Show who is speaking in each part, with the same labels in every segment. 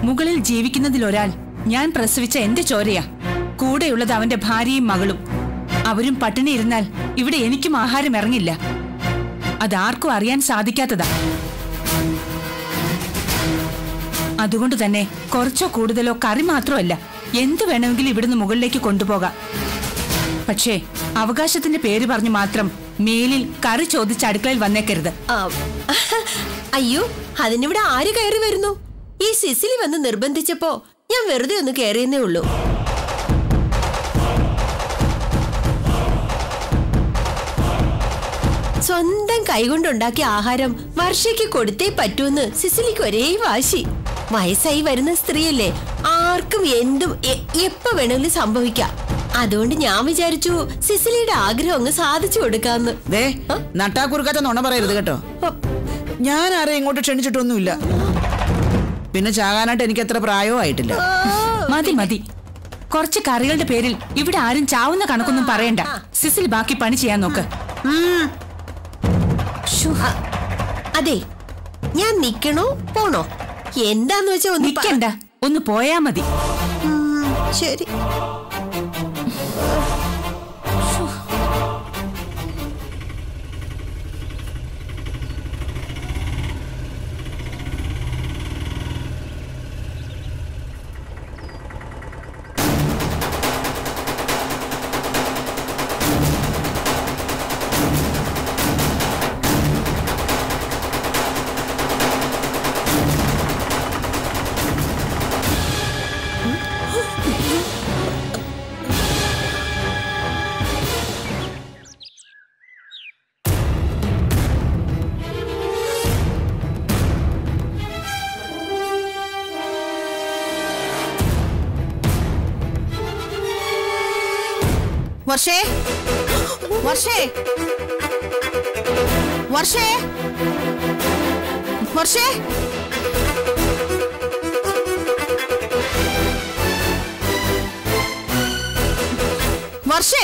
Speaker 1: മുകളിൽ ജീവിക്കുന്നതിലൊരാൾ ഞാൻ പ്രസവിച്ച എന്റെ ചോരയാ കൂടെയുള്ളത് അവന്റെ ഭാര്യയും മകളും അവരും പട്ടിണി ഇരുന്നാൽ ഇവിടെ എനിക്കും ആഹാരം ഇറങ്ങില്ല അതാർക്കും അറിയാൻ സാധിക്കാത്തതാ അതുകൊണ്ട് തന്നെ കുറച്ചോ കൂടുതലോ കറി മാത്രമല്ല എന്തു വേണമെങ്കിലും ഇവിടുന്ന് മുകളിലേക്ക് കൊണ്ടുപോകാം പക്ഷേ അവകാശത്തിന്റെ പേര് പറഞ്ഞു മാത്രം മേലിൽ കറി ചോദിച്ച് അടുക്കളയിൽ വന്നേക്കരുത്
Speaker 2: ആ, അയ്യോ അതിനിവിടെ ആര് കയറി വരുന്നു ഈ സിസിലി വന്ന് നിർബന്ധിച്ചപ്പോ ഞാൻ വെറുതെ ഒന്ന് കയറിയെന്നേ ഉള്ളൂ സ്വന്തം കൈകൊണ്ടുണ്ടാക്കിയ ആഹാരം വർഷയ്ക്ക് കൊടുത്തേ പറ്റൂന്ന് സിസിലിക്ക് ഒരേ വാശി വയസ്സായി വരുന്ന സ്ത്രീയല്ലേ ആർക്കും എന്തും എ- എപ്പോ വേണമെങ്കിലും സംഭവിക്കാം അതുകൊണ്ട് ഞാൻ വിചാരിച്ചു സിസിലിയുടെ ആഗ്രഹം അങ്ങ് സാധിച്ചു കൊടുക്കാന്ന്
Speaker 3: ദേ നട്ടാക്കുറുക്കാത്ത നുണ പറയരുത് കേട്ടോ ഞാൻ ആരെയും ഇങ്ങോട്ട് ക്ഷണിച്ചിട്ടൊന്നുമില്ല പിന്നെ ചാകാനായിട്ട് എനിക്ക് അത്ര പ്രായവും ആയിട്ടില്ല
Speaker 1: മതി മതി കുറച്ച് കറികളുടെ പേരിൽ ഇവിടെ ആരും ചാവുന്ന കണക്കൊന്നും പറയണ്ട സിസിൽ ബാക്കി പണി ചെയ്യാൻ നോക്ക് ശ്ശോ,
Speaker 2: അതെ ഞാൻ നിക്കണോ പോണോ എന്താന്ന് വെച്ചാ ഒന്ന് പറ-
Speaker 1: നിക്കണ്ട ഒന്ന് പോയാ മതി
Speaker 2: ഉം, ശരി
Speaker 3: വർഷേ വർഷേ വർഷേ വർഷേ വർഷേ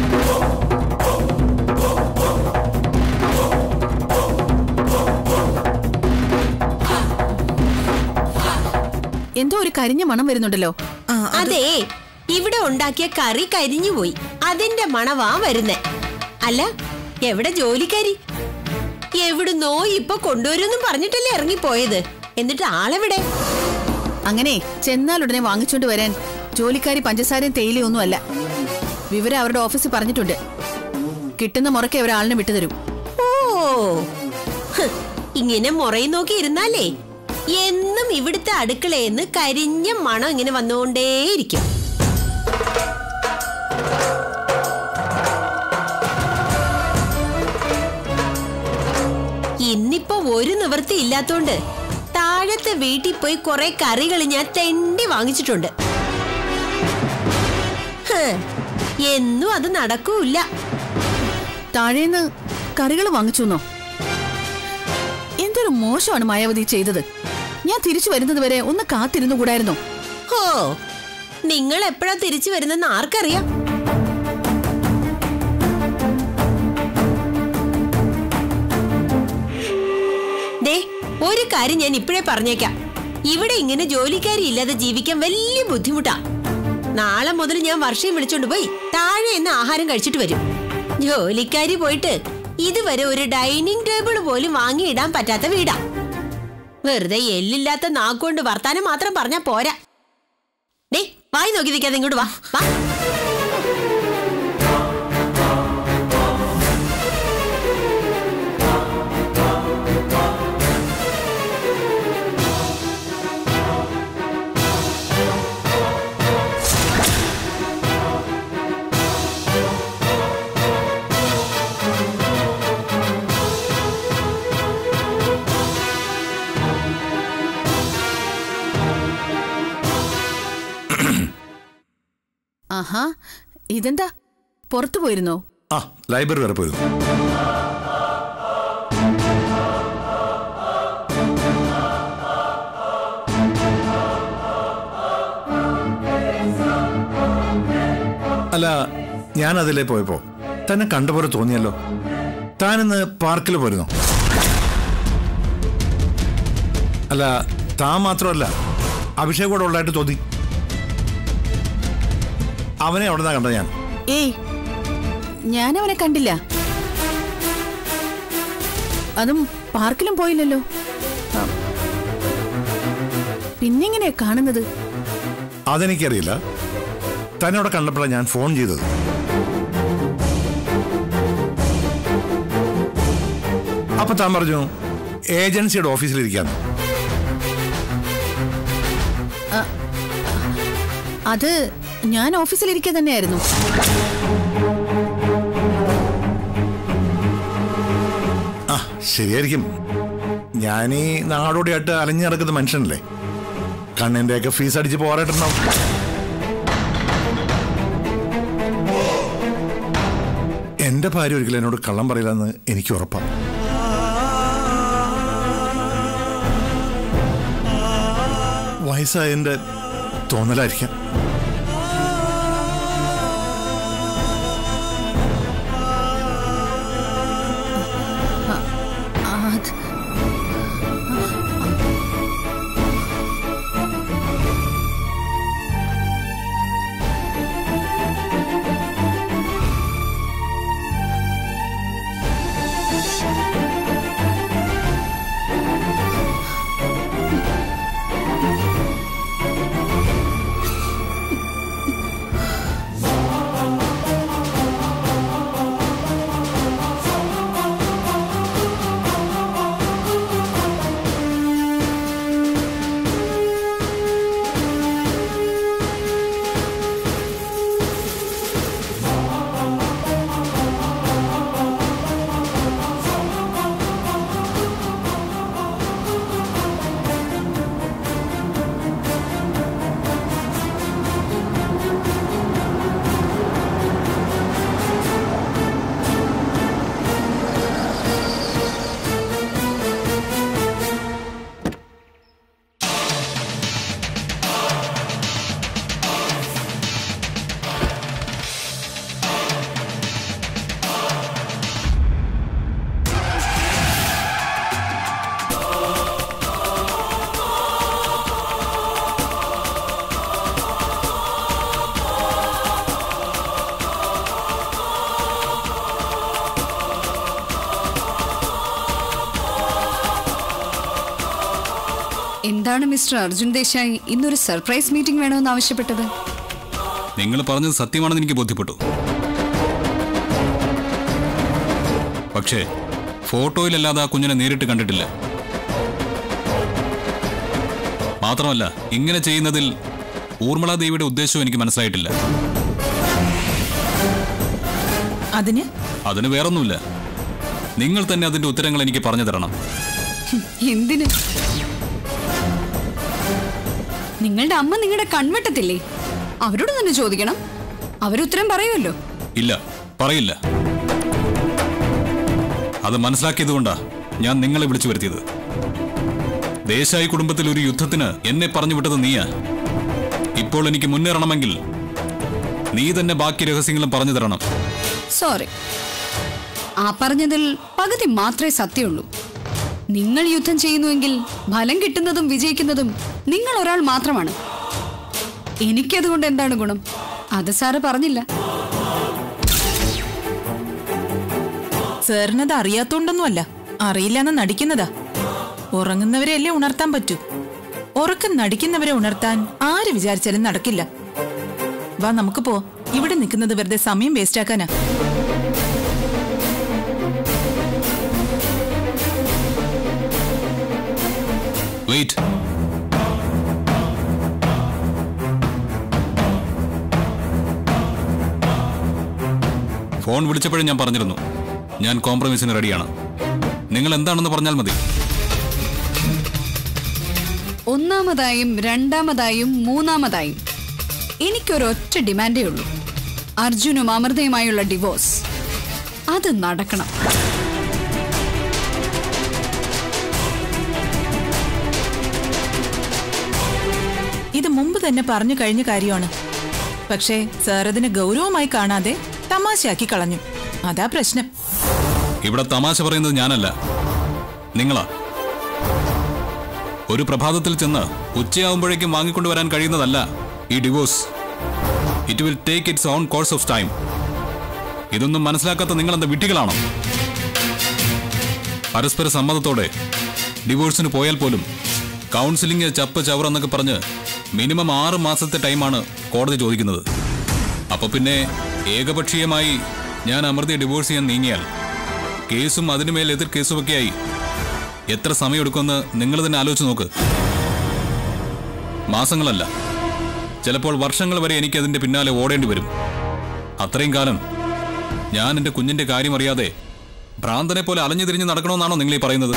Speaker 4: എന്തോ ഒരു കരിഞ്ഞ മണം വരുന്നുണ്ടല്ലോ
Speaker 2: അതെ ഇവിടെ ഉണ്ടാക്കിയ കറി കരിഞ്ഞുപോയി അതിന്റെ മണവാ വരുന്നേ അല്ല എവിടെ ജോലിക്കാരി എവിടുന്നോ ഇപ്പൊ കൊണ്ടുവരുമെന്നും പറഞ്ഞിട്ടല്ലേ ഇറങ്ങിപ്പോയത് എന്നിട്ട് ആളെവിടെ
Speaker 4: അങ്ങനെ ചെന്നാൽ ഉടനെ വാങ്ങിച്ചോണ്ട് വരാൻ ജോലിക്കാരി പഞ്ചസാരയും തേയിലയും ഒന്നുമല്ല വിവരം അവരുടെ ഓഫീസിൽ പറഞ്ഞിട്ടുണ്ട് കിട്ടുന്ന മുറയ്ക്ക് ഒരാളിനെ വിട്ടുതരും
Speaker 2: ഓ ഹ്, ഇങ്ങനെ മുറയും നോക്കി ഇരുന്നാലേ എന്നും ഇവിടുത്തെ അടുക്കളയെന്ന് കരിഞ്ഞ മണം ഇങ്ങനെ വന്നുകൊണ്ടേയിരിക്കും ഇന്നിപ്പോ ഒരു നിവൃത്തി ഇല്ലാത്തോണ്ട് താഴത്തെ വീട്ടിൽ പോയി കുറെ കറികൾ ഞാൻ തെണ്ടി വാങ്ങിച്ചിട്ടുണ്ട് ഹ്, എന്നും അത് നടക്കൂല
Speaker 4: താഴേന്ന് കറികൾ വാങ്ങിച്ചുന്നോ എന്തൊരു മോശമാണ് മായാവതി ചെയ്തത് ഞാൻ തിരിച്ചു വരുന്നത് വരെ ഒന്ന് കാത്തിരുന്നു കൂടായിരുന്നോ
Speaker 2: ഹോ നിങ്ങൾ എപ്പോഴാ തിരിച്ചു വരുന്നെന്ന് ആർക്കറിയാം ദേ ഒരു കാര്യം ഞാൻ ഇപ്പോഴേ പറഞ്ഞേക്കാം ഇവിടെ ഇങ്ങനെ ജോലിക്കാരി ഇല്ലാതെ ജീവിക്കാൻ വലിയ ബുദ്ധിമുട്ടാ നാളെ മുതൽ ഞാൻ വർഷയും വിളിച്ചോണ്ട് പോയി താഴെ എന്ന് ആഹാരം കഴിച്ചിട്ട് വരും ജോലിക്കാരി പോയിട്ട് ഇതുവരെ ഒരു ഡൈനിങ് ടേബിൾ പോലും വാങ്ങിയിടാൻ പറ്റാത്ത വീടാ വെറുതെ എല്ലില്ലാത്ത നാക്കുകൊണ്ട് വർത്താനം മാത്രം പറഞ്ഞാ പോരാ ഡേ വായി നോക്കി നിൽക്കാതെ ഇങ്ങോട്ട് വാ വാ
Speaker 4: ആഹാ ഇതെന്താ പുറത്തു പോയിരുന്നോ
Speaker 5: ആ ലൈബ്രറി വരെ പോയിരുന്നു അല്ല ഞാൻ അതിലേ പോയപ്പോ തന്നെ കണ്ടപോലെ തോന്നിയല്ലോ താനിന്ന് പാർക്കിൽ പോയിരുന്നോ അല്ല താൻ മാത്രമല്ല അഭിഷേക് കൂടെ ഉള്ളതായിട്ട് തോന്നി അവനെ അവിടെ നിന്നാ കണ്ടത് ഞാൻ
Speaker 4: ഏയ് ഞാൻ അവനെ കണ്ടില്ല അതും പാർക്കിലും പോയില്ലല്ലോ ആ. പിന്നെങ്ങനെയാ കാണുന്നത്
Speaker 5: അതെനിക്കറിയില്ല തന്നെ അവിടെ കണ്ടപ്പോഴാണ് ഞാൻ ഫോൺ ചെയ്തത് അപ്പൊ താൻ പറഞ്ഞു ഏജൻസിയുടെ ഓഫീസിലിരിക്കാന്ന്
Speaker 4: അത് ഞാൻ ഓഫീസിലിരിക്കെ തന്നെയായിരുന്നു
Speaker 5: ആ ശരിയായിരിക്കും ഞാൻ ഈ നാടോടിയായിട്ട് അലഞ്ഞു നടക്കുന്ന മനുഷ്യനല്ലേ കണ്ണിന്റെയൊക്കെ ഫീസ് അടിച്ച് പോരായിട്ടുണ്ടാവും എന്റെ ഭാര്യ ഒരിക്കലും എന്നോട് കള്ളം പറയില്ലെന്ന് എനിക്ക് ഉറപ്പാണ് വയസ്സായതിന്റെ തോന്നലായിരിക്കാം
Speaker 4: അത്
Speaker 6: എന്താണ് മിസ്റ്റർ അർജുൻ ദേശായി ഇന്നൊരു സർപ്രൈസ് മീറ്റിംഗ് വേണമെന്ന് ആവശ്യപ്പെട്ടത്
Speaker 7: നിങ്ങൾ പറഞ്ഞത് സത്യമാണെന്ന് എനിക്ക് ബോധ്യപ്പെട്ടു പക്ഷേ ഫോട്ടോയിലല്ലാതെ ആ കുഞ്ഞിനെ നേരിട്ട് കണ്ടിട്ടില്ല മാത്രമല്ല ഇങ്ങനെ ചെയ്യുന്നതിൽ ഊർമിള ദേവിയുടെ ഉദ്ദേശവും എനിക്ക് മനസ്സിലായിട്ടില്ല
Speaker 3: അതിന്
Speaker 7: അതിന് വേറൊന്നുമില്ല നിങ്ങൾ തന്നെ അതിന്റെ ഉത്തരങ്ങൾ എനിക്ക് പറഞ്ഞു തരണം
Speaker 6: എന്തിന് നിങ്ങളുടെ അമ്മ നിങ്ങളുടെ കൺവെട്ടത്തില്ലേ അവരോട് തന്നെ ചോദിക്കണം അവരുത്തരം പറയുമല്ലോ
Speaker 7: ഇല്ല പറയില്ല അത് മനസ്സിലാക്കിയതുകൊണ്ടാ ഞാൻ നിങ്ങളെ വിളിച്ചു വരുത്തിയത് ദേശായി കുടുംബത്തിൽ ഒരു യുദ്ധത്തിന് എന്നെ പറഞ്ഞു വിട്ടത് നീയാ ഇപ്പോൾ എനിക്ക് മുന്നേറണമെങ്കിൽ നീ തന്നെ ബാക്കി രഹസ്യങ്ങളും പറഞ്ഞു തരണം
Speaker 6: സോറി ആ പറഞ്ഞതിൽ പകുതി മാത്രമേ സത്യമുള്ളൂ നിങ്ങൾ യുദ്ധം ചെയ്യുന്നുവെങ്കിൽ ഫലം കിട്ടുന്നതും വിജയിക്കുന്നതും നിങ്ങൾ ഒരാൾ മാത്രമാണ് എനിക്കതുകൊണ്ട് എന്താണ് ഗുണം അത് സാറ് പറഞ്ഞില്ല
Speaker 3: സാറിനത് അറിയാത്തോണ്ടൊന്നുമല്ല അറിയില്ലെന്ന് നടിക്കുന്നതാ ഉറങ്ങുന്നവരെ അല്ലേ ഉണർത്താൻ പറ്റൂ ഉറക്കം നടിക്കുന്നവരെ ഉണർത്താൻ ആര് വിചാരിച്ചാലും നടക്കില്ല വാ നമുക്ക് പോ ഇവിടെ നിൽക്കുന്നത് വെറുതെ സമയം വേസ്റ്റ് ആക്കാനാ
Speaker 7: വെയിറ്റ് ഫോൺ വിളിച്ചപ്പോഴും ഞാൻ പറഞ്ഞിരുന്നു ഞാൻ കോംപ്രമൈസിന് റെഡിയാണ് നിങ്ങൾ എന്താണെന്ന് പറഞ്ഞാൽ മതി
Speaker 6: ഒന്നാമതായും രണ്ടാമതായും മൂന്നാമതായും എനിക്കൊരൊറ്റ ഡിമാൻഡേ ഉള്ളൂ അർജുനും അമൃതയുമായുള്ള ഡിവോഴ്സ് അത് നടക്കണം
Speaker 3: ഇത് മുമ്പ് തന്നെ പറഞ്ഞു കഴിഞ്ഞ കാര്യമാണ് പക്ഷേ സാർ അതിനെ ഗൗരവമായി കാണാതെ തമാശയാക്കി കളഞ്ഞു അതാ പ്രശ്നം
Speaker 7: ഇവിടെ തമാശ പറയുന്നത് ഞാനല്ല നിങ്ങളാ ഒരു പ്രഭാതത്തിൽ ചെന്ന് ഉച്ചയാവുമ്പോഴേക്കും വാങ്ങിക്കൊണ്ടുവരാൻ കഴിയുന്നതല്ല ഈ divorce it will take its own course of time ഇതൊന്നും മനസ്സിലാക്കാത്ത നിങ്ങൾ എന്താ വിട്ടികളാണോ പരസ്പര സമ്മതത്തോടെ ഡിവോഴ്സിന് പോയാൽ പോലും കൗൺസിലിംഗ് ചപ്പ് ചവർ എന്നൊക്കെ പറഞ്ഞ് മിനിമം ആറ് മാസത്തെ ടൈമാണ് കോടതി ചോദിക്കുന്നത് അപ്പൊ പിന്നെ ഏകപക്ഷീയമായി ഞാൻ അമൃതയെ ഡിവോഴ്സ് ചെയ്യാൻ നീങ്ങിയാൽ കേസും അതിനുമേൽ എതിർ കേസുമൊക്കെയായി എത്ര സമയമെടുക്കുമെന്ന് നിങ്ങൾ തന്നെ ആലോചിച്ച് നോക്ക് മാസങ്ങളല്ല ചിലപ്പോൾ വർഷങ്ങൾ വരെ എനിക്ക് അതിന്റെ പിന്നാലെ ഓടേണ്ടി വരും അത്രയും കാലം ഞാൻ എന്റെ കുഞ്ഞിന്റെ കാര്യം അറിയാതെ ഭ്രാന്തനെ പോലെ അലഞ്ഞു തിരിഞ്ഞ് നടക്കണമെന്നാണോ നിങ്ങൾ ഈ പറയുന്നത്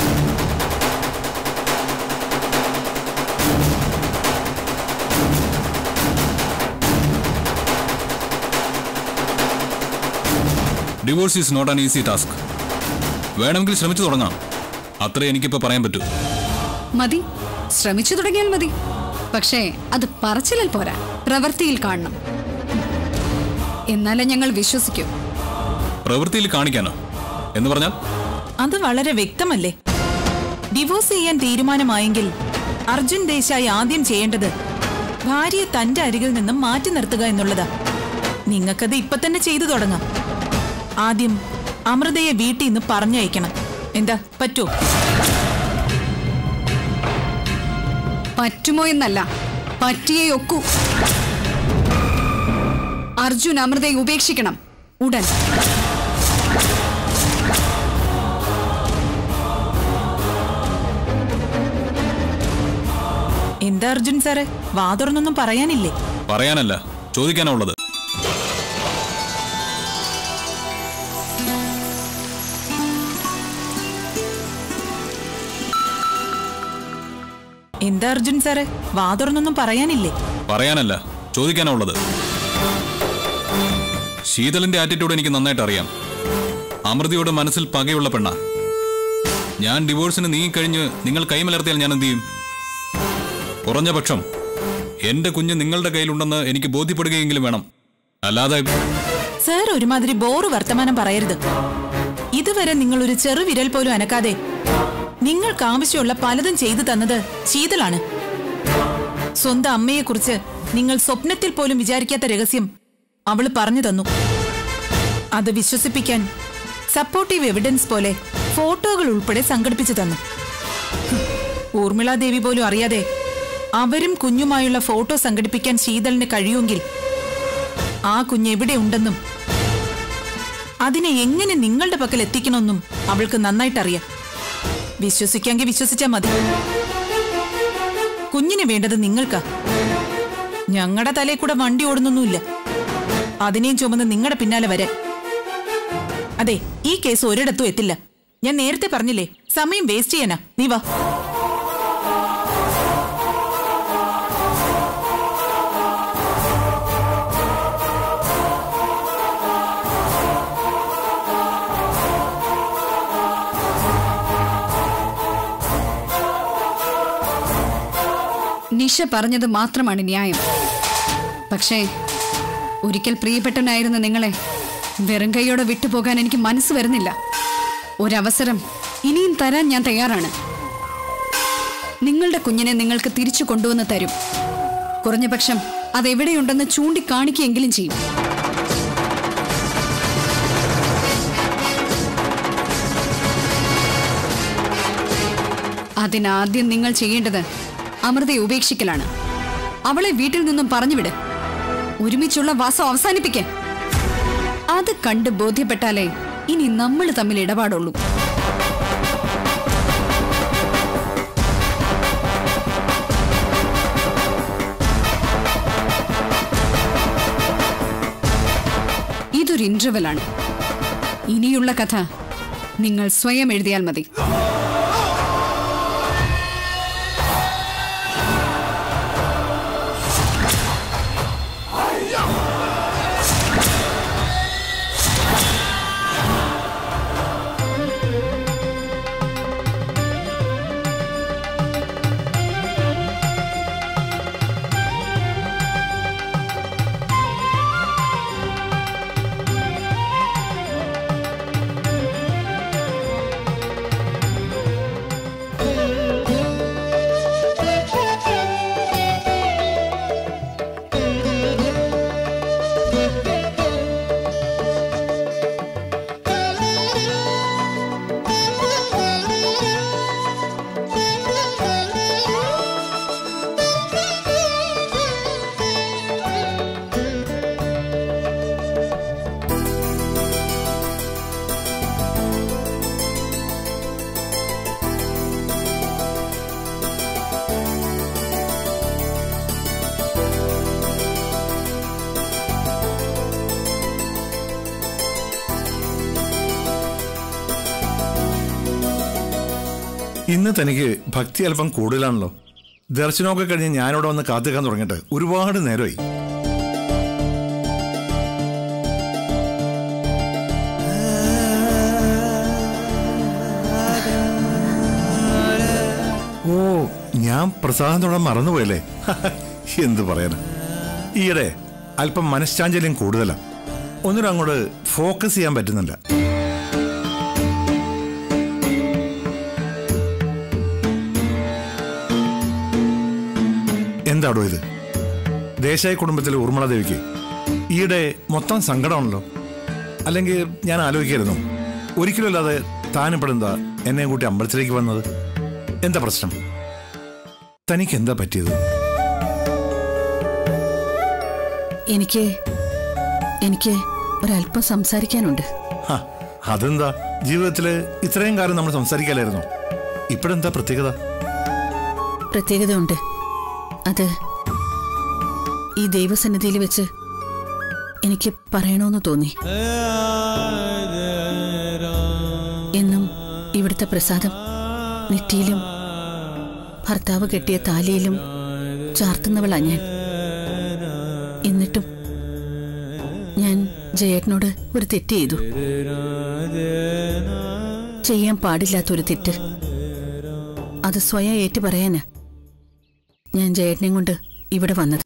Speaker 7: divorce is not an easy task വേണമെങ്കിൽ ശ്രമിച്ചു തുടങ്ങാം അത്രേ എനിക്കിപ്പോൾ പറയാൻ പറ്റൂ
Speaker 6: മതി ശ്രമിച്ചു തുടങ്ങിയാൽ മതി പക്ഷേ അത് പറച്ചിലിൽ പോരാ പ്രവൃത്തിയിൽ കാണണം എന്നാലേ ഞങ്ങൾ വിശ്വസിക്കൂ
Speaker 7: പ്രവൃത്തിയിൽ കാണിക്കാനോ എന്ന് പറഞ്ഞാൽ
Speaker 3: അത് വളരെ വ്യക്തമല്ലേ ഡിവോഴ്സ് ചെയ്യാൻ തീരുമാനമായെങ്കിൽ അർജുൻ ദേശായി ആദ്യം ചെയ്യേണ്ടത് ഭാര്യയെ തന്റെ അരികിൽ നിന്നും മാറ്റി നിർത്തുക എന്നുള്ളതാ നിങ്ങൾക്കത് ഇപ്പൊ തന്നെ ചെയ്തു തുടങ്ങാം ആദ്യം അമൃതയെ വീട്ടിൽ നിന്ന് പറഞ്ഞയക്കണം എന്താ പറ്റുമോ
Speaker 6: പറ്റുമോ എന്നല്ല പറ്റിയേ ഒക്കൂ അർജുൻ അമൃതയെ ഉപേക്ഷിക്കണം ഉടൻ
Speaker 3: എന്താ അർജുൻ സാറേ വാ തുറന്നൊന്നും പറയാനില്ലേ
Speaker 7: പറയാനല്ല ചോദിക്കാനാ ഉള്ളത്
Speaker 3: എന്താ അർജുൻ സാറേ വാ തുറന്നൊന്നും പറയാനില്ലേ
Speaker 7: പറയാനല്ല ചോദിക്കാനാ ഉള്ളത് ശീതളിന്റെ ആറ്റിറ്റ്യൂഡ് എനിക്ക് നന്നായിട്ട് അറിയാം അമൃതയുടെ മനസ്സിൽ പകയുള്ള പെണ്ണ ഞാൻ ഡിവോഴ്സിന് നീങ്ങിക്കഴിഞ്ഞ് നിങ്ങൾ കൈമലർത്തിയാൽ ഞാൻ എന്ത് ചെയ്യും കുറഞ്ഞ പക്ഷം എന്റെ കുഞ്ഞ് നിങ്ങളുടെ കയ്യിലുണ്ടെന്ന് എനിക്ക് ബോധ്യപ്പെടുകയെങ്കിലും വേണം അല്ലാതെ
Speaker 3: സാർ ഒരുമാതിരി ബോറ് വർത്തമാനം പറയരുത് ഇതുവരെ നിങ്ങൾ ഒരു ചെറുവിരൽ പോലും അനക്കാതെ നിങ്ങൾക്ക് ആവശ്യമുള്ള പലതും ചെയ്തു തന്നത് ശീതളാണ് സ്വന്തം അമ്മയെക്കുറിച്ച് നിങ്ങൾ സ്വപ്നത്തിൽ പോലും വിചാരിക്കാത്ത രഹസ്യം അവള് പറഞ്ഞു തന്നു അത് വിശ്വസിപ്പിക്കാൻ സപ്പോർട്ടീവ് എവിഡൻസ് പോലെ ഫോട്ടോകൾ ഉൾപ്പെടെ സംഘടിപ്പിച്ചു തന്നു ഹും, ഊർമിള ദേവി പോലും അറിയാതെ അവരും കുഞ്ഞുമായുള്ള ഫോട്ടോ സംഘടിപ്പിക്കാൻ ശീതളിന് കഴിയുമെങ്കിൽ ആ കുഞ്ഞ് എവിടെയുണ്ടെന്നും അതിനെ എങ്ങനെ നിങ്ങളുടെ പക്കൽ എത്തിക്കണമെന്നും അവൾക്ക് നന്നായിട്ടറിയാം വിശ്വസിക്കാമെങ്കിൽ വിശ്വസിച്ചാ മതി കുഞ്ഞിന് വേണ്ടത് നിങ്ങൾക്കാ ഞങ്ങളുടെ തലയിൽ കൂടെ വണ്ടി ഓടുന്നൊന്നുമില്ല അതിനെയും ചുമന്ന് നിങ്ങളുടെ പിന്നാലെ വരാൻ അതെ ഈ കേസ് ഒരിടത്തും എത്തില്ല ഞാൻ നേരത്തെ പറഞ്ഞില്ലേ സമയം വേസ്റ്റ് ചെയ്യാനാ നീ വാ
Speaker 6: നിഷ പറഞ്ഞത് മാത്രമാണ് ന്യായം പക്ഷേ ഒരിക്കൽ പ്രിയപ്പെട്ടവനായിരുന്ന നിങ്ങളെ വെറും കൈയോടെ വിട്ടുപോകാൻ എനിക്ക് മനസ്സ് വരുന്നില്ല ഒരവസരം ഇനിയും തരാൻ ഞാൻ തയ്യാറാണ് നിങ്ങളുടെ കുഞ്ഞിനെ നിങ്ങൾക്ക് തിരിച്ചു കൊണ്ടുവന്ന് തരും കുറഞ്ഞ പക്ഷം അതെവിടെയുണ്ടെന്ന് ചൂണ്ടിക്കാണിക്കുകയെങ്കിലും ചെയ്യും അതിനാദ്യം നിങ്ങൾ ചെയ്യേണ്ടത് അമൃതയെ ഉപേക്ഷിക്കലാണ് അവളെ വീട്ടിൽ നിന്നും പറഞ്ഞുവിട് ഒരുമിച്ചുള്ള വാസം അവസാനിപ്പിക്കാൻ അത് കണ്ട് ബോധ്യപ്പെട്ടാലേ ഇനി നമ്മൾ തമ്മിൽ ഇടപാടുള്ളൂ ഇതൊരു ഇന്റർവെലാണ് ഇനിയുള്ള കഥ നിങ്ങൾ സ്വയം എഴുതിയാൽ മതി
Speaker 5: ഇന്ന് തനിക്ക് ഭക്തി അല്പം കൂടുതലാണല്ലോ ദർശനമൊക്കെ കഴിഞ്ഞ് ഞാനിവിടെ വന്ന് കാത്തുക്കാൻ തുടങ്ങിയിട്ട് ഒരുപാട് നേരമായി ഓ ഞാൻ പ്രസാദം തൊടാൻ മറന്നുപോയല്ലേ എന്ത് പറയാനാ ഈയിടെ അല്പം മനഃശാഞ്ചല്യം കൂടുതലാ ഒന്നിനും അങ്ങോട്ട് ഫോക്കസ് ചെയ്യാൻ പറ്റുന്നില്ല എന്താടോ ഇത് ദേശായി കുടുംബത്തിലെ ഉർമ്മള ദേവിക്ക് ഈയിടെ മൊത്തം സങ്കടമാണല്ലോ അല്ലെങ്കിൽ ഞാൻ ആലോചിക്കായിരുന്നു ഒരിക്കലും അല്ലാതെ താനിപ്പോഴെന്താ എന്നെ കൂട്ടി അമ്പലത്തിലേക്ക് വന്നത് എന്താ പ്രശ്നം തനിക്ക് എന്താ പറ്റിയത്
Speaker 4: എനിക്ക് എനിക്ക് ഒരല്പം സംസാരിക്കാനുണ്ട്
Speaker 5: ഹ, അതെന്താ ജീവിതത്തില് ഇത്രയും കാലം നമ്മൾ സംസാരിക്കാലായിരുന്നു ഇപ്പോഴെന്താ പ്രത്യേകത
Speaker 4: പ്രത്യേകതയുണ്ട് അത് ഈ ദൈവസന്നിധിയിൽ വെച്ച് എനിക്ക് പറയണമെന്ന് തോന്നി എന്നും ഇവിടുത്തെ പ്രസാദം നെറ്റിയിലും ഭർത്താവ് കെട്ടിയ താലിയിലും ചാർത്തുന്നവളാ ഞാൻ എന്നിട്ടും ഞാൻ ജയേട്ടനോട് ഒരു തെറ്റ് ചെയ്തു ചെയ്യാൻ പാടില്ലാത്തൊരു തെറ്റ് അത് സ്വയം ഏറ്റു പറയാനാ ഞാൻ ജയേട്ടനെയും കൊണ്ട് ഇവിടെ വന്നത്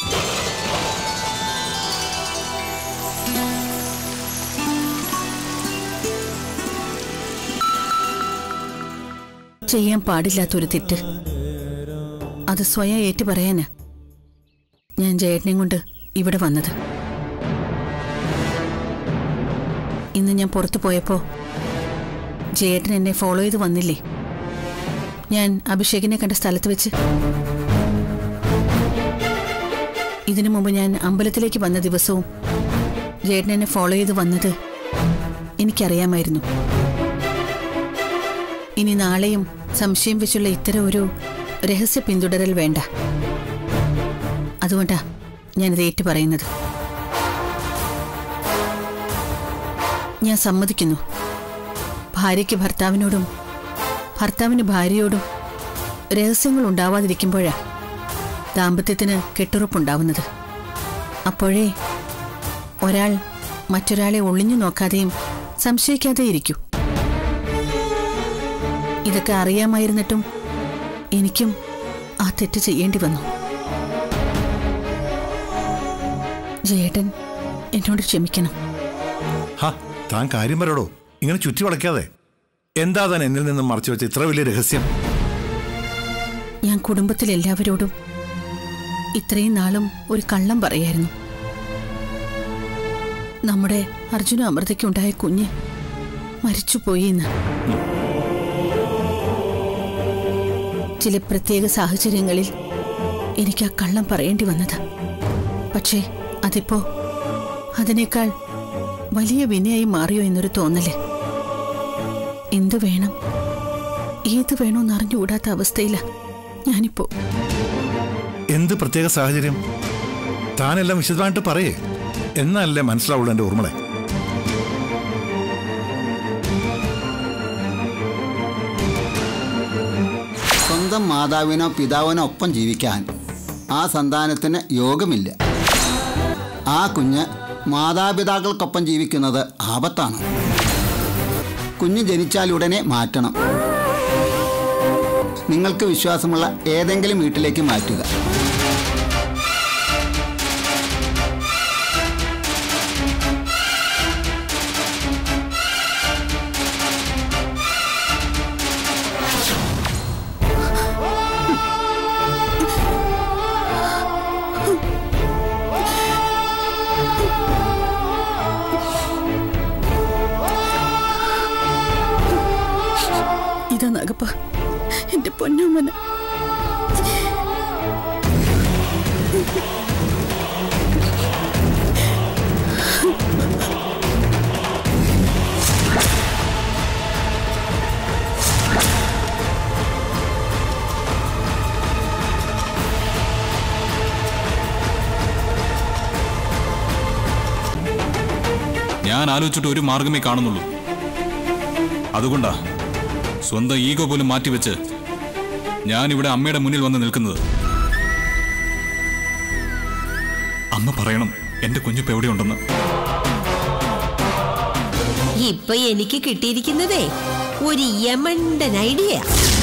Speaker 4: ചെയ്യാൻ പാടില്ലാത്തൊരു തെറ്റ് അത് സ്വയം ഏറ്റു പറയാനാ ഞാൻ ജയേട്ടനെയും കൊണ്ട് ഇവിടെ വന്നത് ഇന്ന് ഞാൻ പുറത്തു പോയപ്പോ ജയേട്ടൻ എന്നെ ഫോളോ ചെയ്ത് വന്നില്ലേ ഞാൻ അഭിഷേകിനെ കണ്ട സ്ഥലത്ത് വെച്ച് ഇതിനു മുമ്പ് ഞാൻ അമ്പലത്തിലേക്ക് വന്ന ദിവസവും ജേട്ടൻ എന്നെ ഫോളോ ചെയ്ത് വന്നത് എനിക്കറിയാമായിരുന്നു ഇനി നാളെയും സംശയം വെച്ചുള്ള ഇത്തരം ഒരു രഹസ്യ പിന്തുടരൽ വേണ്ട അതുകൊണ്ടാ ഞാനിത് ഏറ്റു പറയുന്നത് ഞാൻ സമ്മതിക്കുന്നു ഭാര്യയ്ക്ക് ഭർത്താവിനോടും ഭർത്താവിന് ഭാര്യയോടും രഹസ്യങ്ങൾ ഉണ്ടാവാതിരിക്കുമ്പോഴാ ദാമ്പത്യത്തിന് കെട്ടുറപ്പുണ്ടാവുന്നത് അപ്പോഴേ ഒരാൾ മറ്റൊരാളെ ഒളിഞ്ഞു നോക്കാതെയും സംശയിക്കാതെ ഇരിക്കൂ ഇതൊക്കെ അറിയാമായിരുന്നിട്ടും എനിക്കും ആ തെറ്റ് ചെയ്യേണ്ടി വന്നു ജയേട്ടൻ എന്നോട് ക്ഷമിക്കണം
Speaker 5: ഹാ താൻ കാര്യം പറയടോ ഇങ്ങനെ ചുറ്റി വളയ്ക്കാതെ എന്താ താൻ എന്നിൽ നിന്നും മറച്ചു വെച്ച ഇത്ര വലിയ രഹസ്യം
Speaker 4: ഞാൻ കുടുംബത്തിലെല്ലാവരോടും ഇത്രയും നാളും ഒരു കള്ളം പറയായിരുന്നു നമ്മുടെ അർജുന അമൃതയ്ക്കുണ്ടായ കുഞ്ഞ് മരിച്ചുപോയി എന്ന് ചില പ്രത്യേക സാഹചര്യങ്ങളിൽ എനിക്ക് ആ കള്ളം പറയേണ്ടി വന്നത് പക്ഷേ അതിപ്പോ അതിനേക്കാൾ വലിയ വിനയായി മാറിയോ എന്നൊരു തോന്നല് എന്തു വേണം ഏത് വേണോന്ന് അറിഞ്ഞുകൂടാത്ത അവസ്ഥയില ഞാനിപ്പോ
Speaker 5: എന്ത് പ്രത്യേക സാഹചര്യം താനെല്ലാം വിശദമായിട്ട് പറയേ എന്നല്ലേ മനസ്സിലാവുള്ളൂ എൻ്റെ ഓർമ്മളെ
Speaker 8: സ്വന്തം മാതാവിനോ പിതാവിനോ ഒപ്പം ജീവിക്കാൻ ആ സന്താനത്തിന് യോഗമില്ല ആ കുഞ്ഞ് മാതാപിതാക്കൾക്കൊപ്പം ജീവിക്കുന്നത് ആപത്താണ് കുഞ്ഞ് ജനിച്ചാലുടനെ മാറ്റണം നിങ്ങൾക്ക് വിശ്വാസമുള്ള ഏതെങ്കിലും വീട്ടിലേക്ക് മാറ്റുക
Speaker 4: ഇതാ നഗപ്പ എന്റെ പൊന്നമ്മന
Speaker 7: ഞാൻ ആലോചിച്ചിട്ട് ഒരു മാർഗമേ കാണുന്നുള്ളൂ അതുകൊണ്ടാ സ്വന്തം ഈഗോ പോലും മാറ്റിവെച്ച് ഞാനിവിടെ അമ്മയുടെ മുന്നിൽ വന്ന് നിൽക്കുന്നത് അമ്മ പറയണം എന്റെ കുഞ്ഞിപ്പ് എവിടെയുണ്ടെന്ന്
Speaker 2: ഇപ്പൊ എനിക്ക് കിട്ടിയിരിക്കുന്നതേ ഒരു യമണ്ടൻ ഐഡിയ